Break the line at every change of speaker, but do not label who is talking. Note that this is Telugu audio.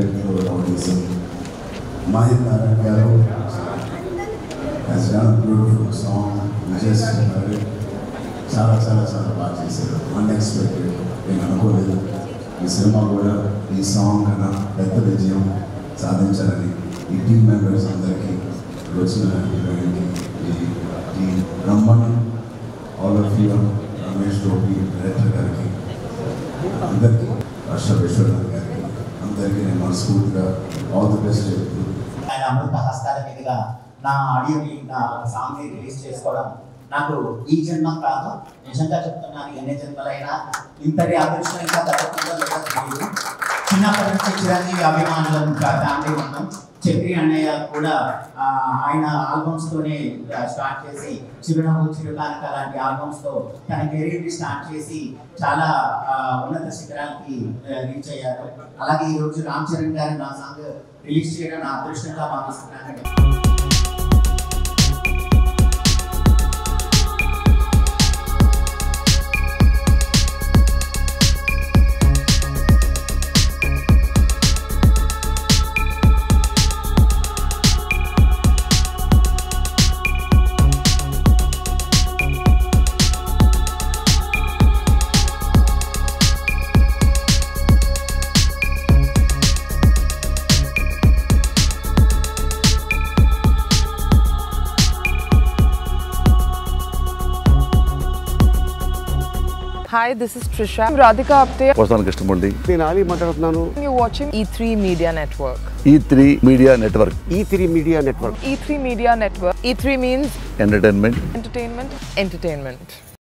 హీరో రౌడీసం మాహిర్ నారాయణ గారు has done a beautiful song. We just heard it. చాలా చాలా చాలా బాగా చేశారు అన్ఎక్స్పెక్టెడ్ నేను అనుకోలేదు ఈ సినిమా కూడా ఈ సాంగ్ కన్నా పెద్ద విజయం సాధించాలని ఈ టీం మెంబర్స్ అందరికీ ఇక్కడ వచ్చిన హీరోయిన్కి ఈ టీం బ్రహ్మణ్ all of you Ramesh Gopi director గారికి అందరికీ హర్ష విశ్వనాథ్ గారికి అందరికీ నేను మనస్ఫూర్తిగా ఆల్ ది బెస్ట్ చెప్తూ
ఆయన అమృత హస్తాల మీదుగా నా ఆడియోని నా సాంగ్ని రిలీజ్ చేసుకోవడం నాకు ఈ జన్మ కాదు నిజంగా చెప్తున్నాను ఎన్ని జన్మలైనా ఇంతటి అదృష్టం ఇంకా దొరకకుండా లేదో తెలియదు చిన్నప్పటి నుంచి చిరంజీవి అభిమానులు ఫ్యామిలీ ఉన్నాం చక్రి అన్నయ్య కూడా ఆ, ఆయన ఆల్బమ్స్ తోనే స్టార్ట్ చేసి చిరునవ్వు చిరుకానక లాంటి ఆల్బమ్స్ తో తన కెరీర్ ని స్టార్ట్ చేసి చాలా ఆ, ఉన్నత శిఖరాలకి రీచ్ అయ్యారు అలాగే ఈ రోజు రామ్ చరణ్ గారు నా సాంగ్ రిలీజ్ చేయడం నా అదృష్టంగా భావిస్తున్నాను
Hi, this is Trisha. I'm Radhika Apte.
వస్తాను కృష్ణమూర్తి
నేను ఆలీ మాట్లాడుతున్నాను
You're watching E3 Media Network.
E three media network
E three media network
E3 Media Network. E3 means
entertainment
entertainment, entertainment.